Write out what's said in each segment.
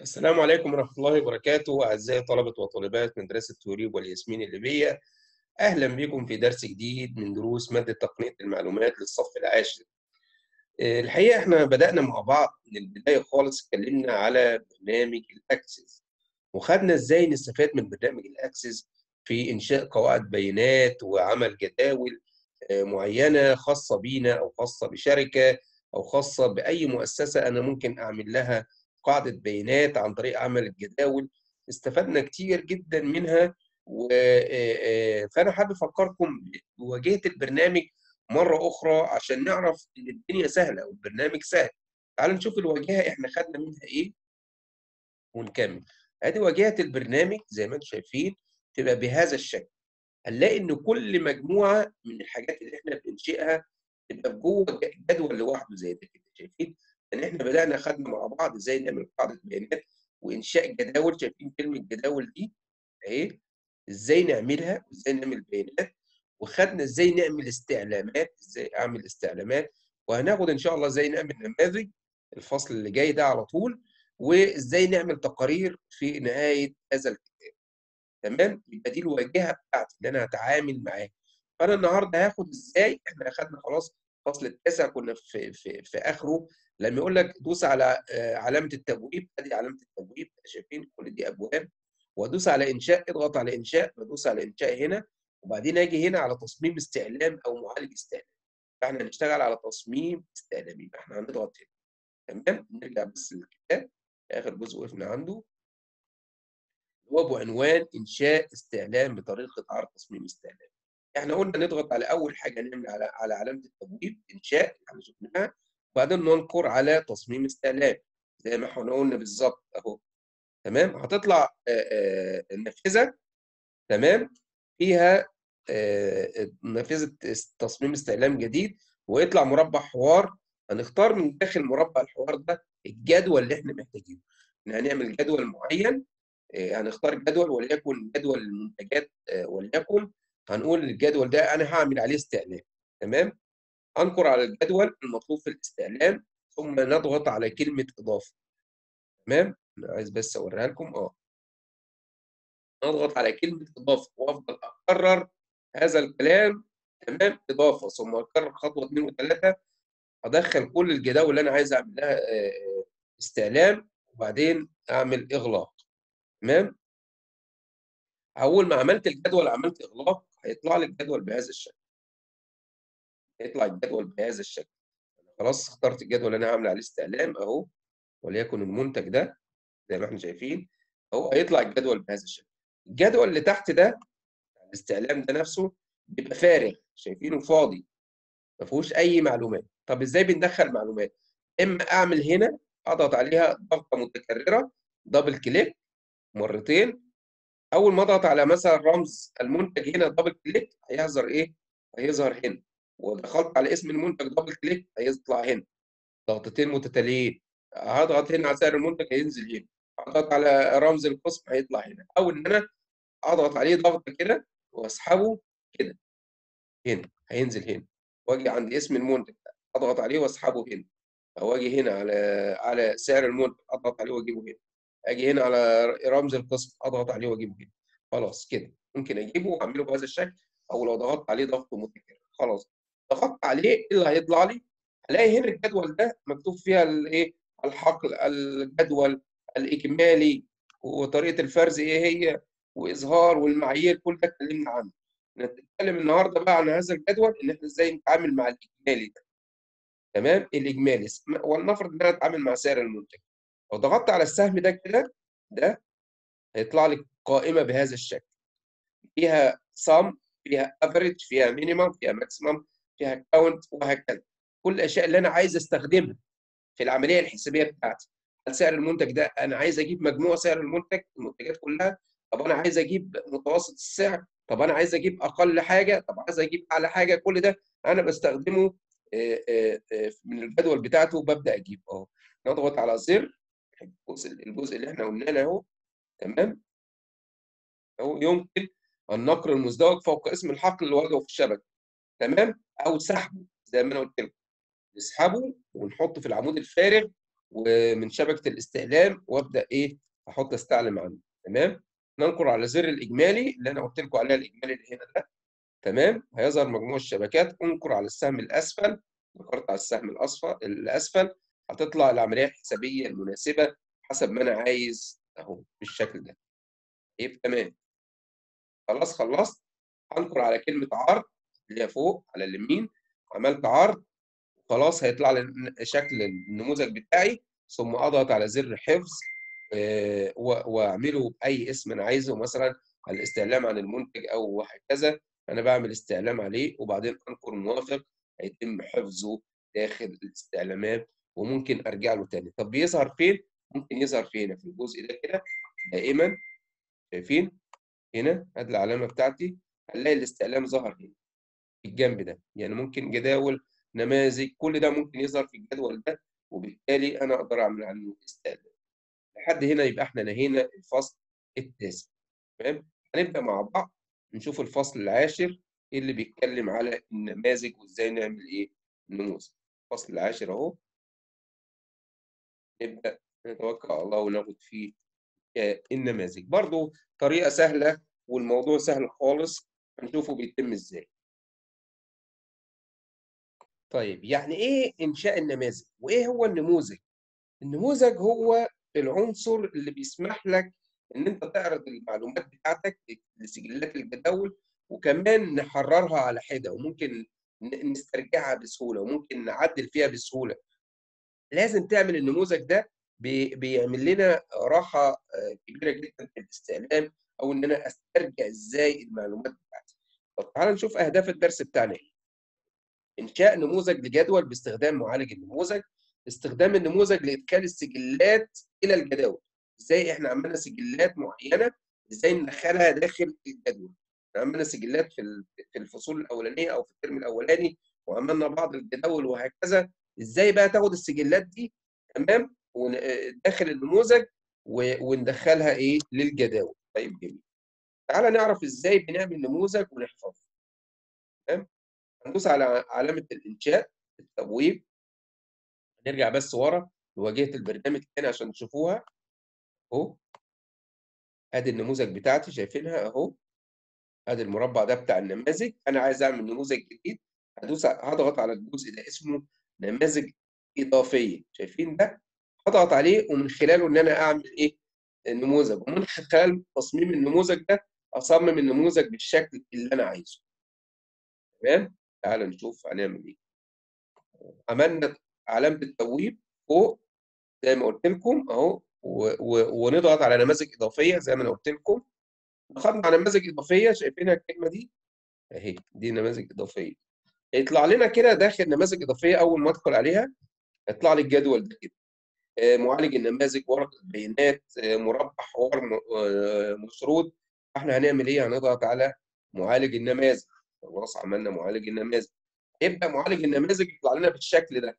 السلام عليكم ورحمة الله وبركاته أعزائي طلبة وطالبات مدرسة توريب والياسمين الليبية أهلا بكم في درس جديد من دروس مادة تقنية المعلومات للصف العاشر آه، الحقيقة احنا بدأنا مع بعض من البداية خالص اتكلمنا على برنامج الأكسس وخدنا ازاي نستفاد من برنامج الأكسس في إنشاء قواعد بيانات وعمل جداول آه، معينة خاصة بينا أو خاصة بشركة أو خاصة بأي مؤسسة أنا ممكن أعمل لها قاعدة بيانات عن طريق عمل الجداول استفدنا كتير جدا منها و... فأنا حابب أفكركم بواجهة البرنامج مرة أخرى عشان نعرف إن الدنيا سهلة والبرنامج سهل تعالوا نشوف الواجهة إحنا خدنا منها إيه ونكمل ادي واجهه البرنامج زي ما انتم شايفين تبقى بهذا الشكل هنلاقي ان كل مجموعه من الحاجات اللي احنا بننشئها تبقى جوه جدول لوحده زي ده كده شايفين ان احنا بدانا خدنا مع بعض ازاي نعمل قاعده بيانات وانشاء جداول شايفين كلمه جداول دي اهي ازاي نعملها وازاي نعمل بيانات وخدنا ازاي نعمل استعلامات ازاي اعمل استعلامات وهناخد ان شاء الله ازاي نعمل نماذج الفصل اللي جاي ده على طول وازاي نعمل تقارير في نهايه هذا الكتاب تمام يبقى دي الواجهه بتاعتي اللي انا هتعامل معاها فانا النهارده هاخد ازاي احنا اخدنا خلاص الفصل التاسع كنا في في في اخره لما يقول لك دوس على علامه التبويب ادي علامه التبويب شايفين كل دي ابواب وادوس على انشاء اضغط على انشاء بدوس على انشاء هنا وبعدين اجي هنا على تصميم استعلام او معالج استعلام فاحنا هنشتغل على تصميم استعلام يبقى احنا هنضغط هنا تمام نرجع بس للكتاب اخر جزء وقفنا عنده هو بعنوان انشاء استعلام بطريقه عرض تصميم استعلام احنا قلنا نضغط على اول حاجه نعمل على على علامه التبويب انشاء احنا شفناها وبعدين ننقر على تصميم استعلام زي ما احنا قلنا بالظبط اهو تمام هتطلع نافذه تمام فيها نافذه تصميم استعلام جديد ويطلع مربع حوار هنختار من داخل مربع الحوار ده الجدول اللي احنا محتاجينه هنعمل جدول معين هنختار جدول وليكن جدول المنتجات وليكن هنقول الجدول ده انا هعمل عليه استعلام تمام انقر على الجدول المطلوب في الاستعلام ثم نضغط على كلمه اضافه تمام انا عايز بس اوريها لكم اه نضغط على كلمه اضافه وافضل اكرر هذا الكلام تمام اضافه ثم اكرر خطوه اثنين وثلاثه ادخل كل الجداول اللي انا عايز اعمل لها استعلام وبعدين اعمل اغلاق تمام اول ما عملت الجدول عملت اغلاق هيطلع لي الجدول بهذا الشكل هيطلع الجدول بهذا الشكل خلاص اخترت الجدول اللي انا عامل عليه استعلام اهو وليكن المنتج ده زي ما احنا شايفين اهو هيطلع الجدول بهذا الشكل الجدول اللي تحت ده الاستعلام ده نفسه بيبقى فارغ شايفينه فاضي ما فيهوش اي معلومات طب ازاي بندخل معلومات اما اعمل هنا اضغط عليها ضغطه متكرره دبل كليك مرتين اول ما اضغط على مثلا رمز المنتج هنا دبل كليك هيظهر ايه هيظهر هنا ودخلت على اسم المنتج دبل كليك هيطلع هنا ضغطتين متتاليين هضغط هنا على سعر المنتج هينزل هنا اضغط على رمز القسم هيطلع هنا او ان انا اضغط عليه ضغطه كده واسحبه كده هنا هينزل هنا واجي عند اسم المنتج اضغط عليه واسحبه هنا او اجي هنا على على سعر المنتج اضغط عليه واجيبه هنا اجي هنا على رمز القسم اضغط عليه واجيبه هنا خلاص كده ممكن اجيبه واعمله بهذا الشكل او لو ضغطت عليه ضغط متكرر خلاص ضغطت عليه ايه اللي هيطلع لي؟ هلاقي هنا الجدول ده مكتوب فيها الايه؟ الحقل الجدول الاجمالي وطريقه الفرز ايه هي واظهار والمعايير كل ده اتكلمنا عنه. نتكلم النهارده بقى عن هذا الجدول ان احنا ازاي نتعامل مع الاجمالي ده. تمام؟ الاجمالي ولنفرض ان انا اتعامل مع سعر المنتج. لو ضغطت على السهم ده كده ده هيطلع لي قائمه بهذا الشكل. فيها sum فيها افريج فيها مينيمم فيها ماكسيمم فيها كاونت وهكذا كل الاشياء اللي انا عايز استخدمها في العمليه الحسابيه بتاعتي هل سعر المنتج ده انا عايز اجيب مجموع سعر المنتج المنتجات كلها طب انا عايز اجيب متوسط السعر طب انا عايز اجيب اقل حاجه طب عايز اجيب اعلى حاجه كل ده انا بستخدمه من الجدول بتاعته وببدا اجيب اهو نضغط على زر الجزء الجزء اللي احنا قلناه اهو تمام اهو يمكن النقر المزدوج فوق اسم الحقل اللي واجهه في الشبكه تمام او سحبه زي ما انا قلت لكم نسحبه ونحطه في العمود الفارغ ومن شبكه الاستعلام وابدا ايه احط استعلم عنه تمام ننقر على زر الاجمالي اللي انا قلت لكم عليها الاجمالي اللي هنا ده تمام هيظهر مجموع الشبكات انقر على السهم الاسفل نقرت على السهم الاصفر الاسفل هتطلع العمليه الحسابيه المناسبه حسب ما انا عايز اهو بالشكل ده يبقى تمام خلاص خلصت هنقر على كلمه عرض اللي هي فوق على اليمين عملت عرض خلاص هيطلع لي شكل النموذج بتاعي ثم اضغط على زر حفظ واعمله باي اسم انا عايزه مثلا الاستعلام عن المنتج او هكذا انا بعمل استعلام عليه وبعدين انقر موافق هيتم حفظه داخل الاستعلامات وممكن ارجع له تاني طب بيظهر فين ممكن يظهر في هنا في الجزء ده كده دائما شايفين هنا ادي العلامه بتاعتي هنلاقي الاستعلام ظهر هنا في الجنب ده يعني ممكن جداول نماذج كل ده ممكن يظهر في الجدول ده وبالتالي انا اقدر اعمل عنه استعلام لحد هنا يبقى احنا نهينا الفصل التاسع تمام هنبدا مع بعض نشوف الفصل العاشر اللي بيتكلم على النماذج وازاي نعمل ايه النموذج الفصل العاشر اهو نبدا نتوكل على الله وناخد فيه النماذج برضو طريقه سهله والموضوع سهل خالص هنشوفه بيتم ازاي طيب يعني ايه انشاء النماذج وايه هو النموذج النموذج هو العنصر اللي بيسمح لك ان انت تعرض المعلومات بتاعتك لسجلات الجداول وكمان نحررها على حده وممكن نسترجعها بسهوله وممكن نعدل فيها بسهوله لازم تعمل النموذج ده بيعمل لنا راحه كبيره جدا في الاستعلام او ان انا استرجع ازاي المعلومات بتاعتي طب تعال نشوف اهداف الدرس بتاعنا ايه انشاء نموذج لجدول باستخدام معالج النموذج استخدام النموذج لادخال السجلات الى الجداول ازاي احنا عملنا سجلات معينه ازاي ندخلها داخل الجدول عملنا سجلات في في الفصول الاولانيه او في الترم الاولاني وعملنا بعض الجداول وهكذا ازاي بقى تاخد السجلات دي تمام داخل النموذج وندخلها ايه للجداول طيب جميل تعالى نعرف ازاي بنعمل نموذج ونحفظه تمام هندوس على علامه الانشاء التبويب نرجع بس ورا لواجهه البرنامج تاني عشان تشوفوها اهو ادي النموذج بتاعتي شايفينها اهو ادي المربع ده بتاع النماذج انا عايز اعمل نموذج جديد هدوس هضغط على الجزء ده اسمه نماذج اضافيه شايفين ده هضغط عليه ومن خلاله ان انا اعمل ايه النموذج ومن خلال تصميم النموذج ده اصمم النموذج بالشكل اللي انا عايزه تمام تعال نشوف هنعمل ايه عملنا علامه التبويب فوق زي ما قلت لكم اهو ونضغط على نماذج اضافيه زي ما انا قلت لكم دخلنا على نماذج اضافيه شايفينها الكلمه دي اهي دي نماذج اضافيه يطلع لنا كده داخل نماذج اضافيه اول ما ادخل عليها يطلع لي الجدول ده كده معالج النماذج ورقه بيانات مربع حوار مشروط احنا هنعمل ايه هنضغط على معالج النماذج خلاص عملنا معالج النماذج يبقى معالج النماذج يطلع لنا بالشكل ده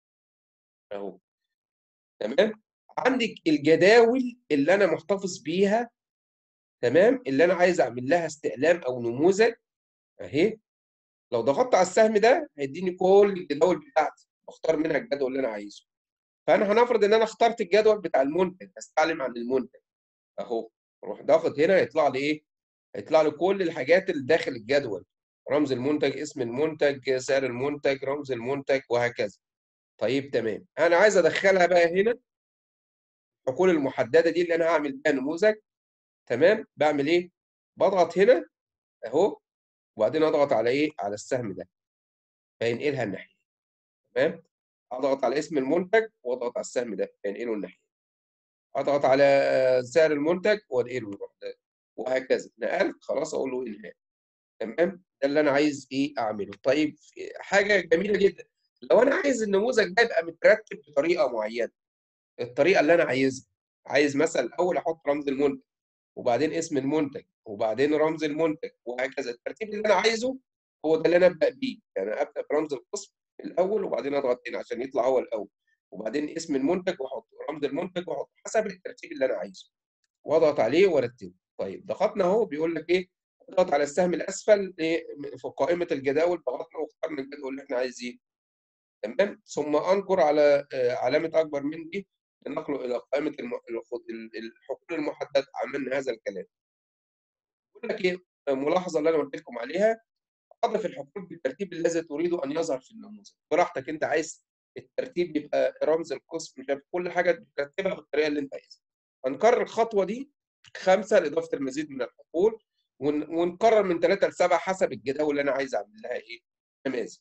اهو تمام عندك الجداول اللي انا محتفظ بيها تمام اللي انا عايز اعمل لها استعلام او نموذج اهي لو ضغطت على السهم ده هيديني كل الجداول بتاعتي بختار منها الجدول اللي انا عايزه فانا هنفرض ان انا اخترت الجدول بتاع المنتج استعلم عن المنتج اهو اروح ضاغط هنا يطلع لي ايه هيطلع لي كل الحاجات اللي داخل الجدول رمز المنتج اسم المنتج سعر المنتج رمز المنتج وهكذا طيب تمام انا عايز ادخلها بقى هنا الحقول المحدده دي اللي انا هعمل بيها نموذج تمام بعمل ايه بضغط هنا اهو وبعدين اضغط على ايه على السهم ده فينقلها الناحيه تمام اضغط على اسم المنتج واضغط على السهم ده فينقله الناحيه اضغط على سعر المنتج وانقله وهكذا نقلت خلاص اقول له انهاء تمام ده اللي انا عايز ايه اعمله طيب حاجه جميله جدا لو انا عايز النموذج ده يبقى مترتب بطريقه معينه الطريقه اللي انا عايزها عايز مثلا الاول احط رمز المنتج وبعدين اسم المنتج وبعدين رمز المنتج وهكذا الترتيب اللي انا عايزه هو ده اللي انا ابدا بيه يعني ابدا برمز القسم الاول وبعدين اضغط هنا عشان يطلع هو الاول وبعدين اسم المنتج واحط رمز المنتج واحط حسب الترتيب اللي انا عايزه واضغط عليه وارتبه طيب ضغطنا اهو بيقول لك ايه اضغط على السهم الاسفل في قائمه الجداول ضغطنا واخترنا الجدول اللي احنا عايزينه تمام ثم انقر على علامه اكبر من دي لنقله الى قائمه الحقول المحدده عملنا هذا الكلام بقول لك ايه الملاحظه اللي انا قلت لكم عليها اضف الحقول بالترتيب الذي تريد ان يظهر في النموذج براحتك انت عايز الترتيب يبقى رمز القسم مش كل حاجه ترتبها بالطريقه اللي انت عايزها هنكرر الخطوه دي خمسه لاضافه المزيد من الحقول ونكرر من ثلاثه لسبعه حسب الجداول اللي انا عايز اعمل لها ايه نماذج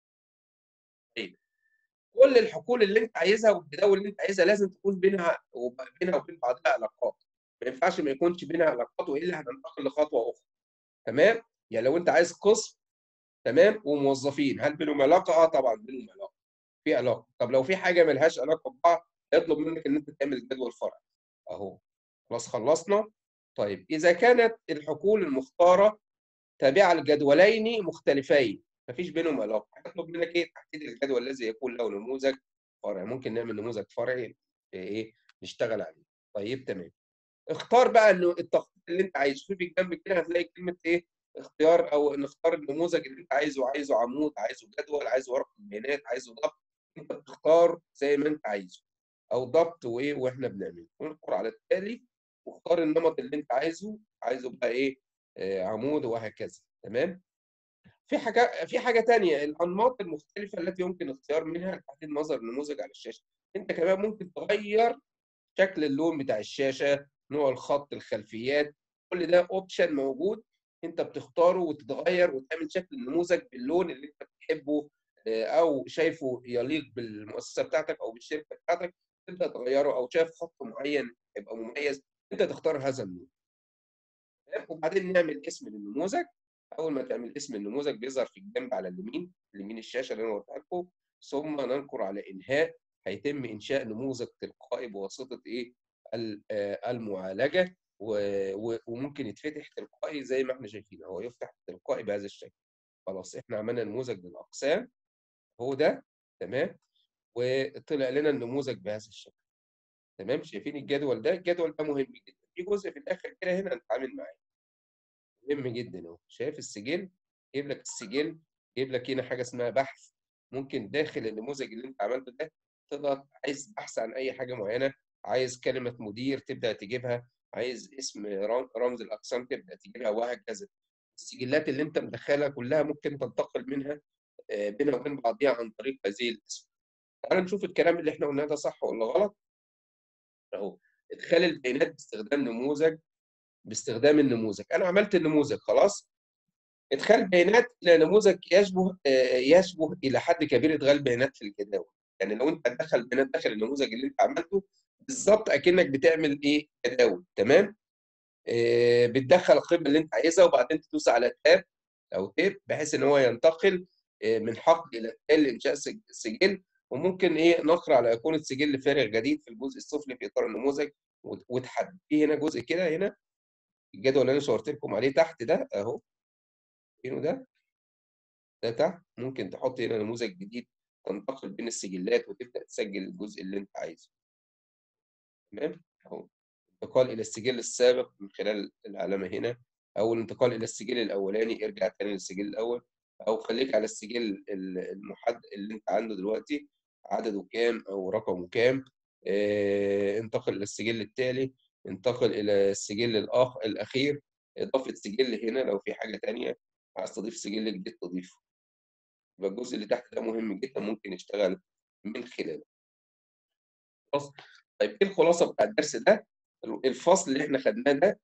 طيب كل الحقول اللي انت عايزها والجداول اللي انت عايزها لازم تكون بينها وبينها وبين بعضها علاقات ما ينفعش ما يكونش بينها علاقات والا هننتقل لخطوه اخرى تمام يعني لو انت عايز قسم تمام وموظفين هل بينهم علاقه اه طبعا بينهم علاقه في علاقه طب لو في حاجه ملهاش علاقه ببعض يطلب منك ان انت تعمل جدول فرعي اهو خلاص خلصنا طيب اذا كانت الحقول المختاره تابعه لجدولين مختلفين مفيش بينهم علاقه هيطلب منك ايه تحديد الجدول الذي يكون له نموذج فرعي ممكن نعمل نموذج فرعي ايه نشتغل عليه طيب تمام اختار بقى انه التخطيط اللي انت عايزه شوف الجنب كده هتلاقي كلمه ايه اختيار او نختار النموذج اللي انت عايزه عايزه عمود عايزه جدول عايزه ورقه بيانات عايزه ضبط انت بتختار زي ما انت عايزه او ضبط وايه واحنا بنعمله ونذكر على التالي واختار النمط اللي انت عايزه عايزه بقى ايه آه عمود وهكذا تمام في حاجه في حاجه ثانيه الانماط المختلفه التي يمكن اختيار منها لتحديد مظهر النموذج على الشاشه انت كمان ممكن تغير شكل اللون بتاع الشاشه نوع الخط الخلفيات كل ده اوبشن موجود انت بتختاره وتتغير وتعمل شكل النموذج باللون اللي انت بتحبه او شايفه يليق بالمؤسسه بتاعتك او بالشركه بتاعتك تبدا تغيره او شايف خط معين يبقى مميز انت تختار هذا اللون وبعدين نعمل اسم للنموذج اول ما تعمل اسم النموذج بيظهر في الجنب على اليمين اليمين الشاشه اللي انا قلتها لكم ثم ننقر على انهاء هيتم انشاء نموذج تلقائي بواسطه ايه المعالجه وممكن يتفتح تلقائي زي ما احنا شايفين هو يفتح تلقائي بهذا الشكل خلاص احنا عملنا نموذج للاقسام هو ده تمام وطلع لنا النموذج بهذا الشكل تمام شايفين الجدول ده الجدول ده مهم جدا في جزء في الاخر كده هنا هنتعامل معاه مهم جدا اهو شايف السجل جايب لك السجل جايب لك هنا حاجه اسمها بحث ممكن داخل النموذج اللي انت عملته ده تضغط عايز بحث عن اي حاجه معينه عايز كلمه مدير تبدا تجيبها عايز اسم رمز الاقسام تبدا تجيبها وهكذا السجلات اللي انت مدخلها كلها ممكن تنتقل منها بينها وبين بعضها عن طريق هذه الاسم تعال نشوف الكلام اللي احنا قلناه ده صح ولا غلط اهو ادخال البيانات باستخدام نموذج باستخدام النموذج انا عملت النموذج خلاص ادخال بيانات الى نموذج يشبه يشبه الى حد كبير ادخال بيانات في الجداول يعني لو انت تدخل بيانات داخل النموذج اللي انت عملته بالظبط اكنك بتعمل ايه جداول تمام إيه بتدخل القيمه اللي انت عايزها وبعدين تدوس على تاب او تاب بحيث ان هو ينتقل من حقل الى تال لانشاء سجل وممكن ايه نقرا على ايقونه سجل فارغ جديد في الجزء السفلي في اطار النموذج وتحدد في هنا جزء كده هنا الجدول اللي انا صورت لكم عليه تحت ده اهو هنا ده ده تحت ممكن تحط هنا نموذج جديد تنتقل بين السجلات وتبدا تسجل الجزء اللي انت عايزه تمام اهو انتقال الى السجل السابق من خلال العلامه هنا او الانتقال الى السجل الاولاني ارجع تاني للسجل الاول او خليك على السجل المحدد اللي انت عنده دلوقتي عدده كام او رقمه كام اه انتقل الى السجل التالي انتقل الى السجل الاخ الاخير اضافه سجل هنا لو في حاجه ثانيه عايز تضيف سجل جديد تضيفه يبقى الجزء اللي تحت ده مهم جدا ممكن يشتغل من خلاله خلاص طيب ايه الخلاصه بتاع الدرس ده الفصل اللي احنا خدناه ده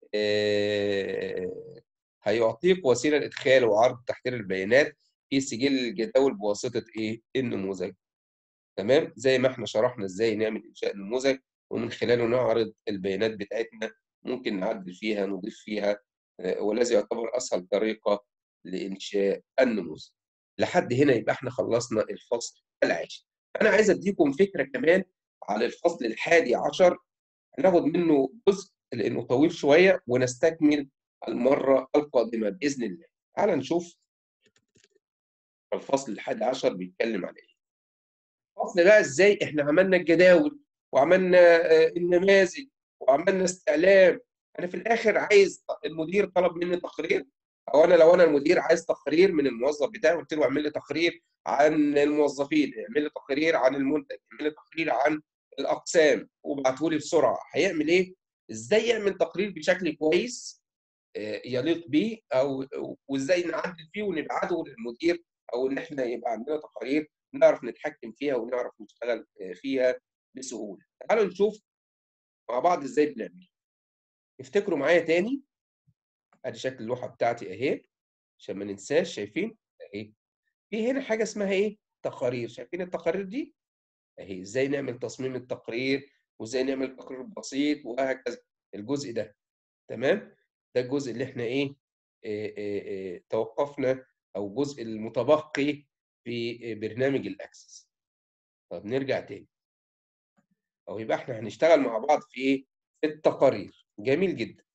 آه هيعطيك وسيله لادخال وعرض تحرير البيانات في سجل الجداول بواسطه ايه النموذج تمام زي ما احنا شرحنا ازاي نعمل انشاء نموذج ومن خلاله نعرض البيانات بتاعتنا ممكن نعدل فيها نضيف فيها آه والذي يعتبر اسهل طريقه لانشاء النموذج لحد هنا يبقى احنا خلصنا الفصل العاشر انا عايز اديكم فكره كمان على الفصل الحادي عشر هناخد منه جزء لانه طويل شويه ونستكمل المره القادمه باذن الله تعال نشوف الفصل الحادي عشر بيتكلم على ايه الفصل بقى ازاي احنا عملنا الجداول وعملنا النماذج وعملنا استعلام انا في الاخر عايز المدير طلب مني تقرير او انا لو انا المدير عايز تقرير من الموظف بتاعي قلت له اعمل لي تقرير عن الموظفين اعمل لي تقرير عن المنتج اعمل لي تقرير عن الاقسام وابعته لي بسرعه هيعمل ايه ازاي يعمل تقرير بشكل كويس يليق بيه او وازاي نعدل فيه ونبعته للمدير او ان احنا يبقى عندنا تقارير نعرف نتحكم فيها ونعرف نشتغل فيها بسهوله تعالوا نشوف مع بعض ازاي بنعمل افتكروا معايا تاني ادي شكل اللوحه بتاعتي اهي عشان ما ننساش شايفين اهي في هنا حاجه اسمها ايه تقارير شايفين التقارير دي اهي ازاي نعمل تصميم التقرير وازاي نعمل تقرير بسيط وهكذا الجزء ده تمام ده الجزء اللي احنا ايه إيه إيه إيه توقفنا او الجزء المتبقي في برنامج الاكسس طب نرجع تاني او يبقى احنا هنشتغل مع بعض في ايه في التقارير جميل جدا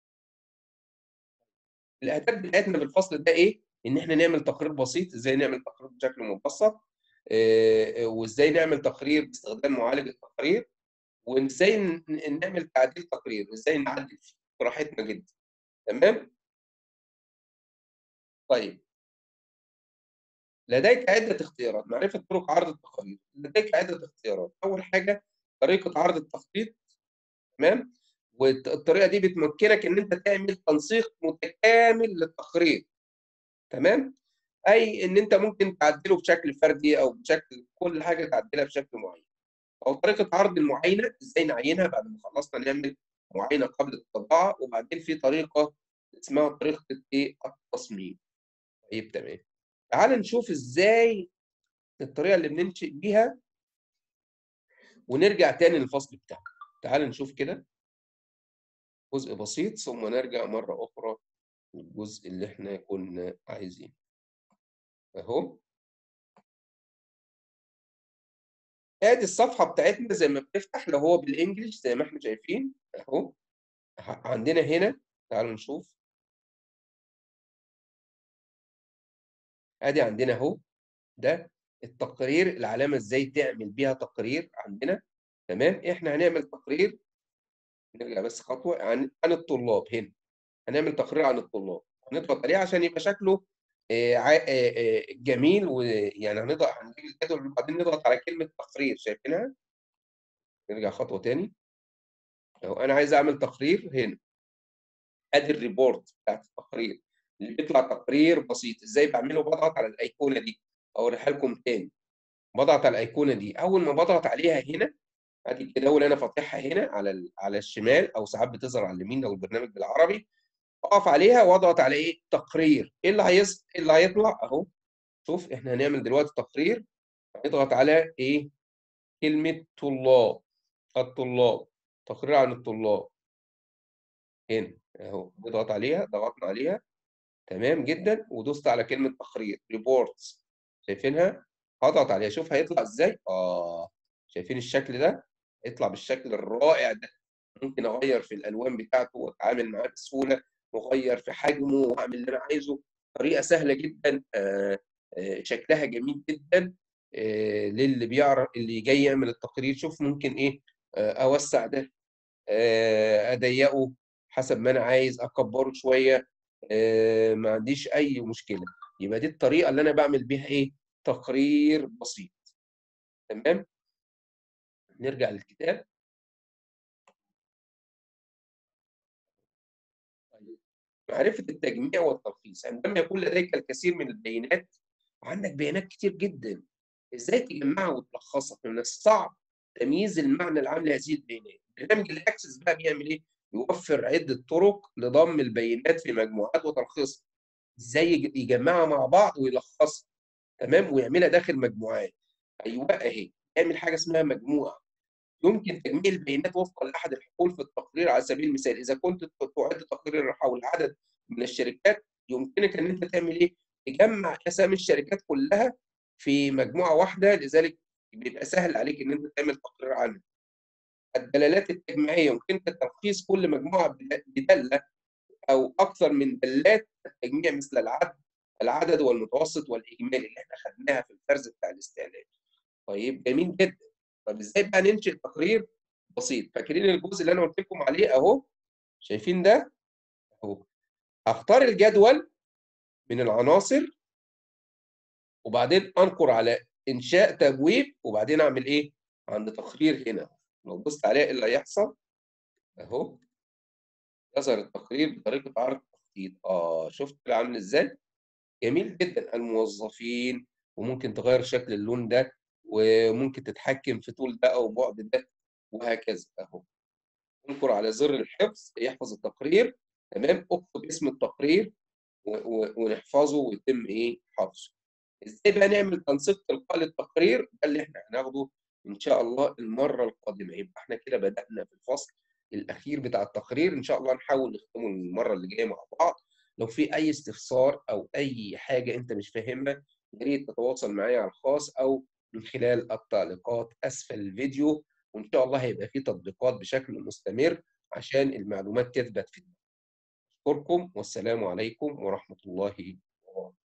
الاهداف بتاعتنا بالفصل ده ايه ان احنا نعمل تقرير بسيط ازاي نعمل تقرير بشكل مبسط إيه وازاي نعمل تقرير باستخدام معالج التقرير وازاي نعمل تعديل تقرير وازاي نعدل فيه براحتنا جدا تمام طيب لديك عدة اختيارات معرفة طرق عرض التقارير لديك عدة اختيارات أول حاجة طريقة عرض التخطيط تمام والطريقة دي بتمكنك إن أنت تعمل تنسيق متكامل للتقرير تمام أي إن أنت ممكن تعدله بشكل فردي أو بشكل كل حاجة تعدلها بشكل معين أو طريقة عرض المعاينة إزاي نعينها بعد ما خلصنا نعمل معاينة قبل الطباعة وبعدين في طريقة اسمها طريقة إيه التصميم طيب تمام تعال نشوف ازاي الطريقه اللي بننشئ بيها ونرجع تاني للفصل بتاعنا تعال نشوف كده جزء بسيط ثم نرجع مره اخرى للجزء اللي احنا كنا عايزينه اهو ادي الصفحه بتاعتنا زي ما بنفتح لو هو بالانجلش زي ما احنا شايفين اهو عندنا هنا تعالوا نشوف ادي عندنا اهو ده التقرير العلامه ازاي تعمل بيها تقرير عندنا تمام احنا هنعمل تقرير نرجع بس خطوه عن عن الطلاب هنا هنعمل تقرير عن الطلاب هنضغط عليه عشان يبقى شكله جميل ويعني هنضغط هنجيب الجدول وبعدين نضغط على كلمه تقرير شايفينها نرجع خطوه تاني اهو انا عايز اعمل تقرير هنا ادي الريبورت بتاعت التقرير اللي بيطلع تقرير بسيط ازاي بعمله بضغط على الايقونه دي اوريها لكم تاني بضغط على الايقونه دي اول ما بضغط عليها هنا ادي الجداول انا فاتحها هنا على على الشمال او ساعات بتظهر على اليمين لو البرنامج بالعربي اقف عليها واضغط على ايه تقرير ايه اللي هيص... إيه اللي هيطلع اهو شوف احنا هنعمل دلوقتي تقرير هنضغط على ايه كلمه طلاب الطلاب تقرير عن الطلاب هنا اهو نضغط عليها ضغطنا عليها تمام جدا ودوست على كلمه تقرير ريبورتس شايفينها هضغط عليها شوف هيطلع ازاي اه شايفين الشكل ده هيطلع بالشكل الرائع ده ممكن اغير في الالوان بتاعته واتعامل معاه بسهوله واغير في حجمه واعمل اللي انا عايزه طريقه سهله جدا آه آه شكلها جميل جدا آه للي بيعرف اللي جاي يعمل التقرير شوف ممكن ايه اوسع ده اضيقه حسب ما انا عايز اكبره شويه ما عنديش اي مشكله يبقى دي الطريقه اللي انا بعمل بيها ايه تقرير بسيط تمام نرجع للكتاب معرفة التجميع والتلخيص عندما يكون لديك الكثير من البيانات وعندك بيانات كتير جدا ازاي تجمعها وتلخصها من الصعب تمييز المعنى العام لهذه البيانات برنامج الاكسس بقى بيعمل ايه يوفر عدة طرق لضم البيانات في مجموعات وتلخيصها ازاي يجمعها مع بعض ويلخصها تمام ويعملها داخل مجموعات ايوه اهي يعمل حاجه اسمها مجموعه يمكن تجميع البيانات وفقا لاحد الحقول في التقرير على سبيل المثال اذا كنت تعد تقرير حول عدد من الشركات يمكنك ان انت تعمل ايه تجمع اسامي الشركات كلها في مجموعه واحده لذلك بيبقى سهل عليك ان انت تعمل تقرير عنها الدلالات التجميعيه يمكنك تلخيص كل مجموعه بداله او اكثر من دلات التجميع مثل العدد العدد والمتوسط والاجمالي اللي احنا خدناها في الفرز بتاع الاستعلام طيب جميل جدا طب ازاي بقى ننشئ تقرير بسيط فاكرين الجزء اللي انا قلت لكم عليه اهو شايفين ده اهو هختار الجدول من العناصر وبعدين أنقر على إنشاء تبويب وبعدين أعمل إيه؟ عند تقرير هنا لو بصت عليها إيه اللي هيحصل؟ أهو يظهر التقرير بطريقة عرض تخطيط آه شُفت كده عامل إزاي؟ جميل جدًا الموظفين وممكن تغيّر شكل اللون ده وممكن تتحكم في طول ده أو بُعد ده وهكذا أهو. انقر على زر الحفظ يحفظ التقرير تمام، اكتب اسم التقرير و و ونحفظه ويتم إيه، حفظه. إزاي بقى نعمل تنسيق تلقائي للتقرير؟ ده اللي إحنا هناخده إن شاء الله المرّة القادمة، يبقى إحنا كده بدأنا في الفصل الأخير بتاع التقرير، إن شاء الله نحاول نختمه المرّة اللي جاية مع بعض. لو في أي استفسار أو أي حاجة أنت مش فاهمها، يا ريت تتواصل معايا على الخاص أو من خلال التعليقات أسفل الفيديو، وإن شاء الله هيبقى في تطبيقات بشكل مستمر عشان المعلومات تثبت في دماغك. أشكركم والسلام عليكم ورحمة الله وبركاته.